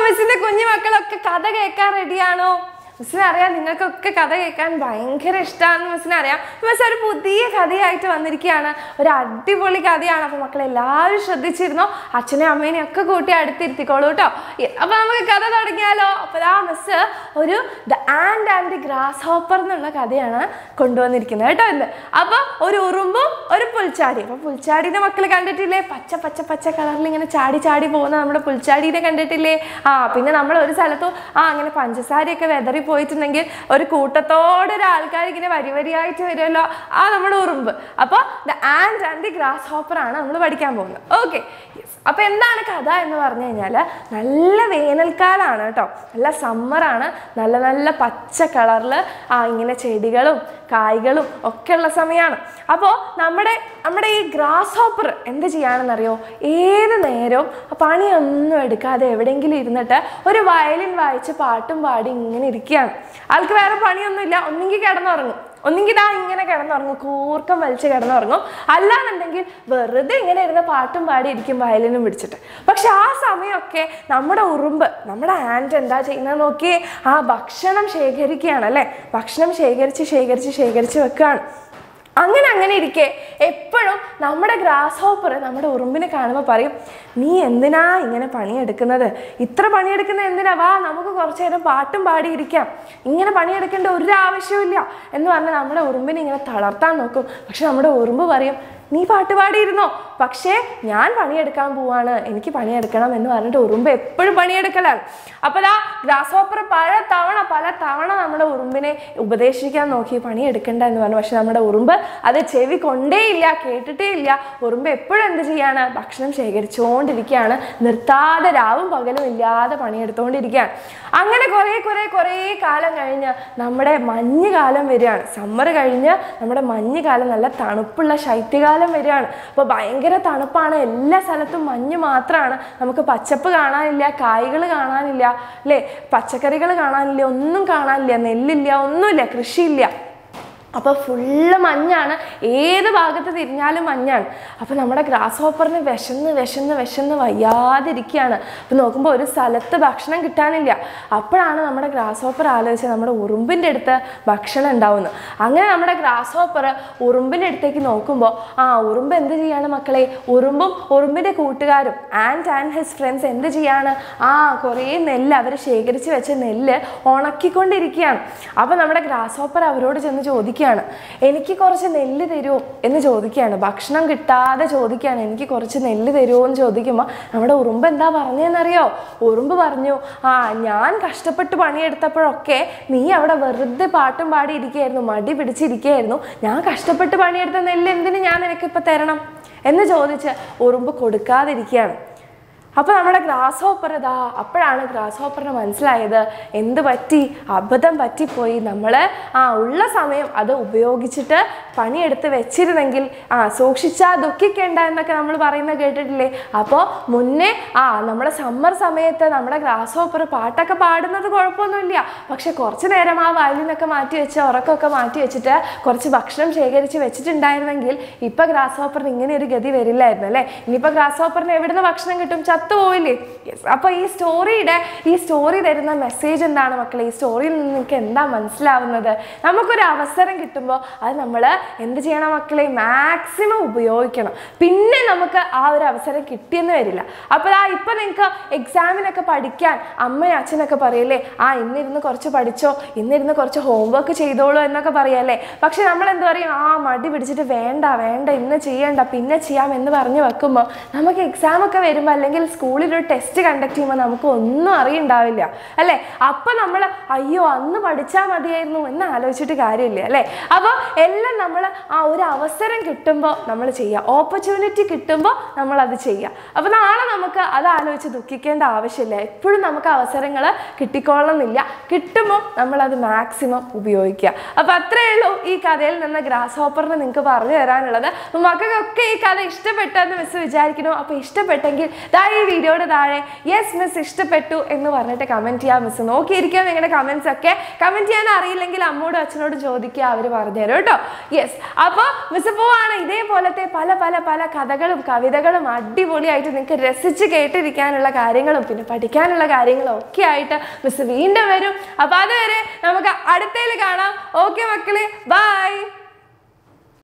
മിസ്സിന്റെ കുഞ്ഞു മക്കളൊക്കെ കഥ കേൾക്കാൻ റെഡിയാണോ മിസ്സിന് അറിയാം നിങ്ങൾക്കൊക്കെ കഥ കേൾക്കാൻ ഭയങ്കര ഇഷ്ടമാണെന്ന് മിസ്സിന് അറിയാം മിസ് ഒരു പുതിയ കഥയായിട്ട് വന്നിരിക്കുകയാണ് ഒരു അടിപൊളി കഥയാണ് അപ്പൊ മക്കളെ എല്ലാവരും ശ്രദ്ധിച്ചിരുന്നോ അച്ഛനെയും അമ്മേനെയും ഒക്കെ കൂട്ടി അടുത്തിരുത്തിക്കോളൂ കേട്ടോ അപ്പൊ നമുക്ക് കഥ തുടങ്ങിയാലോ അപ്പൊ ആ മിസ് ഒരു the ant and the grasshopper എന്നുള്ള കഥയാണ് കൊണ്ടുവന്നിരിക്കുന്നത് കേട്ടോ ഇന്ന് അപ്പൊ ഒരു ഉറുമ്പും ഒരു പുൽച്ചാടി അപ്പൊ പുൽച്ചാടിനെ മക്കൾ കണ്ടിട്ടില്ലേ പച്ച പച്ച പച്ച കളറിൽ ഇങ്ങനെ ചാടി ചാടി പോകുന്ന നമ്മുടെ പുൽച്ചാടീനെ കണ്ടിട്ടില്ലേ ആ പിന്നെ നമ്മൾ ഒരു സ്ഥലത്തും ആ അങ്ങനെ പഞ്ചസാരയൊക്കെ വെതറി പോയിട്ടുണ്ടെങ്കിൽ ഒരു കൂട്ടത്തോടെ ഒരു ആൾക്കാർ ഇങ്ങനെ വരി വരിയായിട്ട് വരുമല്ലോ ആ നമ്മുടെ ഉറുമ്പ് അപ്പോൾ the ant and the grasshopper ആണ് നമ്മൾ പഠിക്കാൻ പോകുന്നത് ഓക്കെ യെസ് അപ്പോൾ എന്താണ് കഥ എന്ന് പറഞ്ഞു കഴിഞ്ഞാൽ നല്ല വേനൽക്കാലമാണ് കേട്ടോ നല്ല സമ്മറാണ് നല്ല നല്ല പച്ച കളറിൽ ആ ഇങ്ങനെ ചെടികളും കായ്കളും ഒക്കെ ഉള്ള സമയമാണ് അപ്പോൾ നമ്മുടെ നമ്മുടെ ഈ ഗ്രാസ് ഹോപ്പർ എന്ത് ചെയ്യാണെന്നറിയോ ഏത് നേരവും പണിയൊന്നും എടുക്കാതെ എവിടെയെങ്കിലും ഇരുന്നിട്ട് ഒരു വയലിൻ വായിച്ച് പാട്ടും പാടി ഇങ്ങനെ ഇരിക്കുകയാണ് ആൾക്ക് വേറെ പണിയൊന്നുമില്ല ഒന്നെങ്കിൽ കിടന്നുറങ്ങും ഒന്നെങ്കിൽ ഇതാ ഇങ്ങനെ കിടന്നുറങ്ങും കൂർക്കം വലിച്ച് കിടന്നുറങ്ങും അല്ലാന്നുണ്ടെങ്കിൽ വെറുതെ ഇങ്ങനെ ഇരുന്ന് പാട്ടും പാടി ഇരിക്കും വയലിനും പിടിച്ചിട്ട് പക്ഷെ ആ സമയമൊക്കെ നമ്മുടെ ഉറുമ്പ് നമ്മുടെ ആൻഡ് എന്താ ചെയ്യുന്നത് നോക്കിയേ ആ ഭക്ഷണം ശേഖരിക്കുകയാണ് അല്ലേ ഭക്ഷണം ശേഖരിച്ച് ശേഖരിച്ച് ശേഖരിച്ച് വെക്കുകയാണ് അങ്ങനെ അങ്ങനെ ഇരിക്കെ എപ്പോഴും നമ്മുടെ ഗ്രാസ് ഹോപ്പർ നമ്മുടെ ഉറുമ്പിനെ കാണുമ്പോൾ പറയും നീ എന്തിനാ ഇങ്ങനെ പണിയെടുക്കുന്നത് ഇത്ര പണിയെടുക്കുന്നത് എന്തിനാ വാ നമുക്ക് കുറച്ചു നേരം പാട്ടും പാടിയിരിക്കാം ഇങ്ങനെ പണിയെടുക്കേണ്ട ഒരു ആവശ്യമില്ല എന്ന് പറഞ്ഞ് നമ്മുടെ ഉറുമ്പിനെ ഇങ്ങനെ തളർത്താൻ നോക്കും പക്ഷെ നമ്മുടെ ഉറുമ്പ് പറയും നീ പാട്ട് പാടിയിരുന്നോ പക്ഷേ ഞാൻ പണിയെടുക്കാൻ പോവാണ് എനിക്ക് പണിയെടുക്കണം എന്ന് പറഞ്ഞിട്ട് ഉറുമ്പ് എപ്പോഴും പണിയെടുക്കലാണ് അപ്പോൾ ദാ ഗ്രാസ് ഹോപ്പർ പല തവണ പല തവണ നമ്മുടെ ഉറുമ്പിനെ ഉപദേശിക്കാൻ നോക്കി പണിയെടുക്കണ്ട എന്ന് പറഞ്ഞു പക്ഷെ നമ്മുടെ ഉറുമ്പ് അത് ചെവി കൊണ്ടേയില്ല കേട്ടിട്ടേ ഇല്ല ഉറുമ്പ് എപ്പോഴും എന്ത് ചെയ്യാണ് ഭക്ഷണം ശേഖരിച്ചുകൊണ്ടിരിക്കുകയാണ് നിർത്താതെ രാവും പകലും ഇല്ലാതെ പണിയെടുത്തുകൊണ്ടിരിക്കുകയാണ് അങ്ങനെ കുറേ കുറേ കുറേ കാലം കഴിഞ്ഞ് നമ്മുടെ മഞ്ഞ് കാലം വരികയാണ് സമ്മർ കഴിഞ്ഞ് നമ്മുടെ മഞ്ഞ് കാലം നല്ല തണുപ്പുള്ള ശൈത്യകാലം വരികയാണ് അപ്പോൾ ഭയങ്കര തണുപ്പാണ് എല്ലാ സ്ഥലത്തും മഞ്ഞ് മാത്രമാണ് നമുക്ക് പച്ചപ്പ് കാണാനില്ല കായ്കൾ കാണാനില്ല അല്ലേ പച്ചക്കറികൾ കാണാനില്ല ഒന്നും കാണാനില്ല നെല്ലില്ല ഒന്നുമില്ല കൃഷിയില്ല അപ്പോൾ ഫുള്ള് മഞ്ഞാണ് ഏത് ഭാഗത്ത് തിരിഞ്ഞാലും മഞ്ഞാണ് അപ്പോൾ നമ്മുടെ ഗ്രാസ് ഹോപ്പറിന് വിശന്ന് വിശന്ന് വിശന്ന് വയ്യാതിരിക്കുകയാണ് അപ്പോൾ നോക്കുമ്പോൾ ഒരു സ്ഥലത്ത് ഭക്ഷണം കിട്ടാനില്ല അപ്പോഴാണ് നമ്മുടെ ഗ്രാസ് ഹോപ്പർ ആലോചിച്ചത് നമ്മുടെ ഉറുമ്പിൻ്റെ അടുത്ത് ഭക്ഷണം ഉണ്ടാവുന്നത് അങ്ങനെ നമ്മുടെ ഗ്രാസ് ഹോപ്പർ ഉറുമ്പിൻ്റെ അടുത്തേക്ക് നോക്കുമ്പോൾ ആ ഉറുമ്പ് എന്ത് ചെയ്യാണ് മക്കളെ ഉറുമ്പും ഉറുമ്പിൻ്റെ കൂട്ടുകാരും ആൻഡ് ആൻഡ് ഹിസ് ഫ്രണ്ട്സ് എന്ത് ചെയ്യാണ് ആ കുറേ നെല്ല് അവർ ശേഖരിച്ച് വെച്ച നെല്ല് ഉണക്കിക്കൊണ്ടിരിക്കുകയാണ് അപ്പോൾ നമ്മുടെ ഗ്രാസ് ഹോപ്പർ അവരോട് ചെന്ന് ചോദിക്കുകയാണ് എനിക്ക് കുറച്ച് നെല്ല് തരുമോ എന്ന് ചോദിക്കുകയാണ് ഭക്ഷണം കിട്ടാതെ ചോദിക്കുകയാണ് എനിക്ക് കുറച്ച് നെല്ല് തരുമോ എന്ന് ചോദിക്കുമ്പോൾ നമ്മുടെ ഉറുമ്പ് എന്താ പറഞ്ഞതെന്നറിയോ ഉറുമ്പ് പറഞ്ഞു ആ ഞാൻ കഷ്ടപ്പെട്ട് പണിയെടുത്തപ്പോഴൊക്കെ നീ അവിടെ വെറുതെ പാട്ടും പാടി ഇരിക്കുകയായിരുന്നു മടി പിടിച്ചിരിക്കുകയായിരുന്നു ഞാൻ കഷ്ടപ്പെട്ട് പണിയെടുത്ത നെല്ല് എന്തിന് ഞാൻ നിനക്കിപ്പോൾ തരണം എന്ന് ചോദിച്ച് ഉറുമ്പ് കൊടുക്കാതിരിക്കുകയാണ് അപ്പോൾ നമ്മുടെ ഗ്രാസ് ഹോപ്പർ ഇതാ അപ്പോഴാണ് ഗ്രാസ് ഹോപ്പറിന് മനസ്സിലായത് എന്ത് പറ്റി അബദ്ധം പറ്റിപ്പോയി നമ്മൾ ആ ഉള്ള സമയം അത് ഉപയോഗിച്ചിട്ട് പണിയെടുത്ത് വെച്ചിരുന്നെങ്കിൽ ആ സൂക്ഷിച്ചാൽ ദുഃഖിക്കേണ്ട എന്നൊക്കെ നമ്മൾ പറയുന്നത് കേട്ടിട്ടില്ലേ അപ്പോൾ മുന്നേ ആ നമ്മുടെ സമ്മർ സമയത്ത് നമ്മുടെ ഗ്രാസ് ഹോപ്പർ പാട്ടൊക്കെ പാടുന്നത് കുഴപ്പമൊന്നുമില്ല പക്ഷെ കുറച്ച് നേരം ആ വയലിനൊക്കെ മാറ്റി വെച്ച് ഉറക്കമൊക്കെ മാറ്റി വെച്ചിട്ട് കുറച്ച് ഭക്ഷണം ശേഖരിച്ച് വെച്ചിട്ടുണ്ടായിരുന്നെങ്കിൽ ഇപ്പം ഗ്രാസ് ഹോപ്പറിന് ഇങ്ങനെ ഒരു ഗതി വരില്ലായിരുന്നു അല്ലേ ഇനിയിപ്പോൾ ഗ്രാസ് ഹോപ്പറിന് എവിടുന്ന് ഭക്ഷണം കിട്ടും ചത്തുപോയില്ലേ യെസ് അപ്പോൾ ഈ സ്റ്റോറിയുടെ ഈ സ്റ്റോറി തരുന്ന മെസ്സേജ് എന്താണ് മക്കളെ ഈ സ്റ്റോറിയിൽ നിന്ന് നിങ്ങൾക്ക് എന്താ മനസ്സിലാവുന്നത് നമുക്കൊരു അവസരം കിട്ടുമ്പോൾ അത് നമ്മൾ എന്ത് ചെയ്യണം മക്കളെ മാക്സിമം ഉപയോഗിക്കണം പിന്നെ നമുക്ക് ആ ഒരു അവസരം കിട്ടിയെന്ന് വരില്ല അപ്പോൾ ആ ഇപ്പം നിങ്ങൾക്ക് എക്സാമിനൊക്കെ പഠിക്കാൻ അമ്മയും അച്ഛനൊക്കെ പറയില്ലേ ആ ഇന്നിരുന്ന് കുറച്ച് പഠിച്ചോ ഇന്നിരുന്ന് കുറച്ച് ഹോംവർക്ക് ചെയ്തോളൂ എന്നൊക്കെ പറയല്ലേ പക്ഷെ നമ്മൾ എന്ത് പറയും ആ മടി പിടിച്ചിട്ട് വേണ്ട വേണ്ട ഇന്ന് ചെയ്യണ്ട പിന്നെ ചെയ്യാം എന്ന് പറഞ്ഞു വെക്കുമ്പോൾ നമുക്ക് എക്സാം ഒക്കെ വരുമ്പോൾ അല്ലെങ്കിൽ സ്കൂളിൽ ഒരു ടെസ്റ്റ് കണ്ടക്ട് ചെയ്യുമ്പോൾ നമുക്ക് ഒന്നും അറിയണ്ടാവില്ല അല്ലേ അപ്പം നമ്മൾ അയ്യോ അന്ന് പഠിച്ചാൽ മതിയായിരുന്നു എന്ന് ആലോചിച്ചിട്ട് കാര്യമില്ല അല്ലേ അപ്പോൾ എല്ലാം നമ്മൾ ആ ഒരു അവസരം കിട്ടുമ്പോൾ നമ്മൾ ചെയ്യുക ഓപ്പർച്യൂണിറ്റി കിട്ടുമ്പോൾ നമ്മൾ അത് ചെയ്യുക അപ്പോൾ നാളെ നമുക്ക് അത് ആലോചിച്ച് ദുഃഖിക്കേണ്ട ആവശ്യമില്ല എപ്പോഴും നമുക്ക് അവസരങ്ങൾ കിട്ടിക്കൊള്ളണമെന്നില്ല കിട്ടുമ്പോൾ നമ്മളത് മാക്സിമം ഉപയോഗിക്കുക അപ്പോൾ അത്രയേ ഉള്ളൂ ഈ കഥയിൽ നിന്ന് ഗ്രാസ് ഹോപ്പറിന് നിങ്ങൾക്ക് പറഞ്ഞു തരാനുള്ളത് അപ്പോൾ മക്കൾക്കൊക്കെ ഈ കഥ ഇഷ്ടപ്പെട്ടെന്ന് മിസ് വിചാരിക്കുന്നു അപ്പോൾ ഇഷ്ടപ്പെട്ടെങ്കിൽ ദാ ഈ ഈ വീഡിയോയുടെ താഴെ യെസ് മിസ് ഇഷ്ടപ്പെട്ടു എന്ന് പറഞ്ഞിട്ട് കമൻറ്റ് ചെയ്യാം മിസ് നോക്കിയിരിക്കാം നിങ്ങളുടെ കമൻസ് ഒക്കെ കമൻറ്റ് ചെയ്യാൻ അറിയില്ലെങ്കിൽ അമ്മോടും അച്ഛനോടും ചോദിക്കുക അവർ പറഞ്ഞുതരും കേട്ടോ യെസ് അപ്പോൾ മിസ് പോവാണ് ഇതേപോലത്തെ പല പല പല കഥകളും കവിതകളും അടിപൊളിയായിട്ട് നിങ്ങൾക്ക് രസിച്ച് കേട്ടിരിക്കാനുള്ള കാര്യങ്ങളും പിന്നെ പഠിക്കാനുള്ള കാര്യങ്ങളും ഒക്കെ ആയിട്ട് മിസ് വീണ്ടും വരും അപ്പോൾ അതുവരെ നമുക്ക് അടുത്തതിൽ കാണാം ഓക്കെ മക്കളെ ബൈ